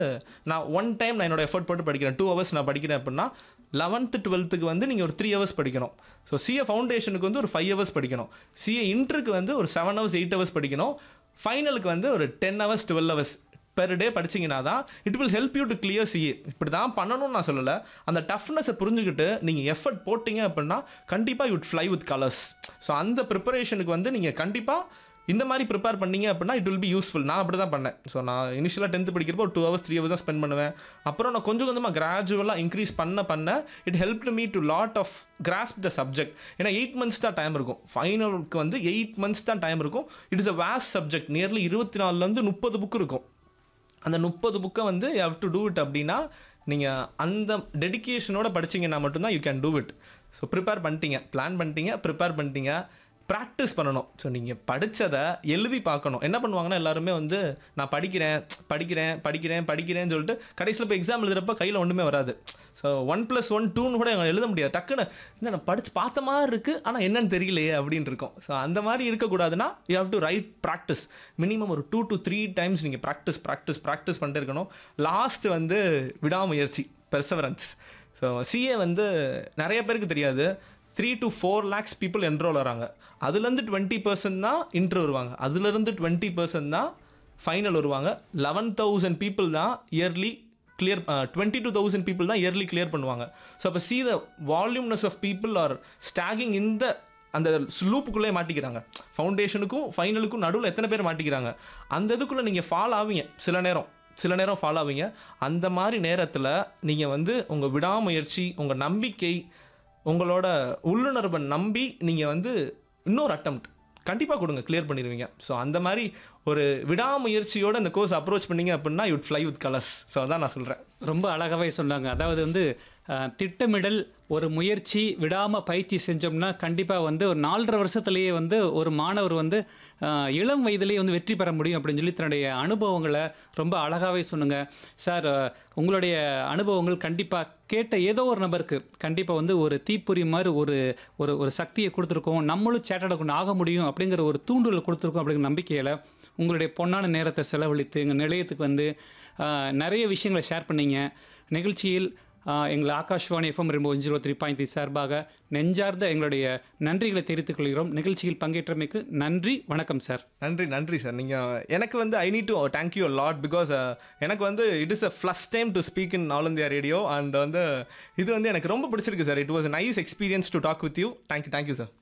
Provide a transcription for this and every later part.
நான் one time நான் என்னோட எஃபர்ட் போட்டு படிக்கிறேன் டூ ஹவர்ஸ் நான் படிக்கிறேன் அப்படின்னா லெவன்த்து டுவெல்த்துக்கு வந்து நீங்கள் ஒரு த்ரீ ஹவர்ஸ் படிக்கணும் ஸோ சிஏ ஃபவுண்டேஷனுக்கு வந்து ஒரு ஃபைவ் ஹவர்ஸ் படிக்கணும் சிஏ இன்ட்ருக்கு வந்து ஒரு செவன் ஹவர்ஸ் எயிட் ஹவர்ஸ் படிக்கணும் ஃபைனலுக்கு வந்து ஒரு ten hours twelve hours per day படிச்சீங்கன்னா தான் it will help you to clear CA இப்படி தான் பண்ணணும்னு நான் சொல்லலை அந்த டஃப்னஸை புரிஞ்சுக்கிட்டு நீங்கள் எஃபர்ட் போட்டிங்க அப்படின்னா கண்டிப்பாக you'd fly with colours so அந்த ப்ரிப்பரேஷனுக்கு வந்து நீங்கள் கண்டிப்பாக இந்த மாதிரி ப்ரிப்பேர் பண்ணீங்க அப்படின்னா இட் வில் பி யூஸ்ஃபுல் நான் அப்படி தான் பண்ணேன் ஸோ நான் இனிஷியலாக டென்த்து படிக்கிறப்போ ஒரு டூ ஹவர்ஸ் த்ரீ ஹவர்ஸ் தான் ஸ்பெண்ட் பண்ணுவேன் அப்புறம் நான் கொஞ்சம் கொஞ்சமாக கிராஜுவலாக இன்க்ரீஸ் பண்ண பண்ண it help me to lot of grasp the subject ஏன்னா எயிட் மந்த்ஸ் தான் டைம் இருக்கும் ஃபைனலுக்கு வந்து எயிட் மந்த்ஸ் தான் டைம் இருக்கும் it is a waste subject nearly இருபத்தி நாலுலேருந்து முப்பது புக் இருக்கும் அந்த முப்பது புக்கை வந்து you have to do it அப்படின்னா நீங்கள் அந்த டெடிக்கேஷனோட படிச்சீங்கன்னா மட்டும்தான் you can do it so prepare பண்ணிட்டீங்க பிளான் பண்ணிட்டீங்க ப்ரிப்பேர் பண்ணிட்டீங்க ப்ராக்டிஸ் பண்ணணும் ஸோ நீங்கள் படித்ததை எழுதி பார்க்கணும் என்ன பண்ணுவாங்கன்னா எல்லாருமே வந்து நான் படிக்கிறேன் படிக்கிறேன் படிக்கிறேன் படிக்கிறேன்னு சொல்லிட்டு கடைசியில் போய் எக்ஸாம் எழுதுறப்ப கையில் ஒன்றுமே வராது ஸோ ஒன் ப்ளஸ் ஒன் டூன்னு கூட எங்களை எழுத முடியாது டக்குன்னு என்ன நான் படித்து பார்த்த மாதிரி இருக்குது ஆனால் என்னன்னு தெரியலையே அப்படின்னு இருக்கும் ஸோ அந்த மாதிரி இருக்கக்கூடாதுன்னா you have to write practice minimum ஒரு டூ டு த்ரீ டைம்ஸ் நீங்கள் ப்ராக்டிஸ் ப்ராக்டிஸ் ப்ராக்டிஸ் பண்ணிட்டு இருக்கணும் லாஸ்ட் வந்து விடாமுயற்சி பெர்சவரன்ஸ் ஸோ சிஏ வந்து நிறைய பேருக்கு தெரியாது three to four lakhs people enrol வராங்க அதுலேருந்து டுவெண்ட்டி பர்சன்ட் தான் இன்ட்ரு வருவாங்க அதுலேருந்து டுவெண்ட்டி பர்சன்ட் தான் ஃபைனல் வருவாங்க லெவன் தௌசண்ட் பீப்புள் தான் yearly clear twenty two thousand people தான் இயர்லி கிளியர் பண்ணுவாங்க ஸோ அப்போ see the volumeness of people are stacking இந்த அந்த ஸ்லூப்புக்குள்ளே மாட்டிக்கிறாங்க ஃபவுண்டேஷனுக்கும் ஃபைனலுக்கும் நடுவில் எத்தனை பேர் மாட்டிக்கிறாங்க அந்த இதுக்குள்ளே நீங்கள் ஃபால் ஆவீங்க சில நேரம் சில நேரம் ஃபாலோ ஆவீங்க அந்த மாதிரி நேரத்தில் நீங்கள் வந்து உங்கள் விடாமுயற்சி உங்கள் நம்பிக்கை உங்களோட உள்ளுணர்வை நம்பி நீங்கள் வந்து இன்னொரு அட்டம்ப்ட் கண்டிப்பாக கொடுங்க கிளியர் பண்ணிடுவீங்க ஸோ அந்த மாதிரி ஒரு விடாமுயற்சியோட இந்த கோர்ஸ் அப்ரோச் பண்ணீங்க அப்படின்னா you'd fly with colours so அதான் நான் சொல்கிறேன் ரொம்ப அழகாவே சொன்னாங்க அதாவது வந்து அஹ், திட்டமிடல் ஒரு முயற்சி விடாமல் பயிற்சி செஞ்சோம்னா கண்டிப்பாக வந்து ஒரு நாலரை வருஷத்துலேயே வந்து ஒரு மாணவர் வந்து அஹ், இளம் வயதிலேயே வந்து வெற்றி பெற முடியும் அப்படின்னு சொல்லி தன்னுடைய அனுபவங்களை ரொம்ப அழகாகவே சொன்னுங்க சார் அஹ், உங்களுடைய அனுபவங்கள் கண்டிப்பாக கேட்ட ஏதோ ஒரு நபருக்கு கண்டிப்பாக வந்து ஒரு தீப்பொறி மாதிரி ஒரு ஒரு ஒரு சக்தியை கொடுத்துருக்கோம் நம்மளும் சேட்டட் அக்கௌண்ட் ஆக முடியும் அப்படிங்கிற ஒரு தூண்டுதல் கொடுத்துருக்கோம் அப்படிங்கிற நம்பிக்கையில் உங்களுடைய பொன்னான நேரத்தை செலவழித்து எங்கள் நிலையத்துக்கு வந்து ஆஹ், நிறைய விஷயங்களை ஷேர் பண்ணீங்க நிகழ்ச்சியில் ஆஹ், எங்கள் Akashvani FM rainbow zero three point three சார்பாக நெஞ்சார்ந்த எங்களுடைய நன்றிகளை தெரிவித்துக் கொள்கிறோம் நிகழ்ச்சியில் பங்கேற்றமைக்கு நன்றி வணக்கம் சார் நன்றி நன்றி சார் நீங்கள் எனக்கு வந்து I need to thank you lot because எனக்கு வந்து it is a first time to speak in all India radio and வந்து இது வந்து எனக்கு ரொம்ப பிடிச்சிருக்கு sir it was nice experience to talk with you thank you thank you sir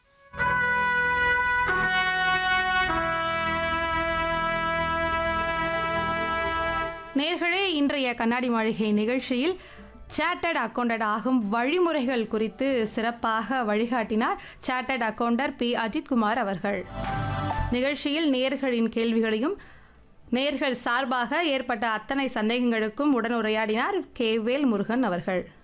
நேர்களே இன்றைய கண்ணாடி மாளிகை நிகழ்ச்சியில் சார்ட்டர்ட் அக்கௌண்டட் ஆகும் வழிமுறைகள் குறித்து சிறப்பாக வழிகாட்டினார் சார்ட்டர்ட் அக்கௌண்டர் பி அஜித்குமார் அவர்கள் நிகழ்ச்சியில் நேர்களின் கேள்விகளையும் நேர்கள் சார்பாக ஏற்பட்ட அத்தனை சந்தேகங்களுக்கும் உடனுரையாடினார் கே வேல் முருகன் அவர்கள்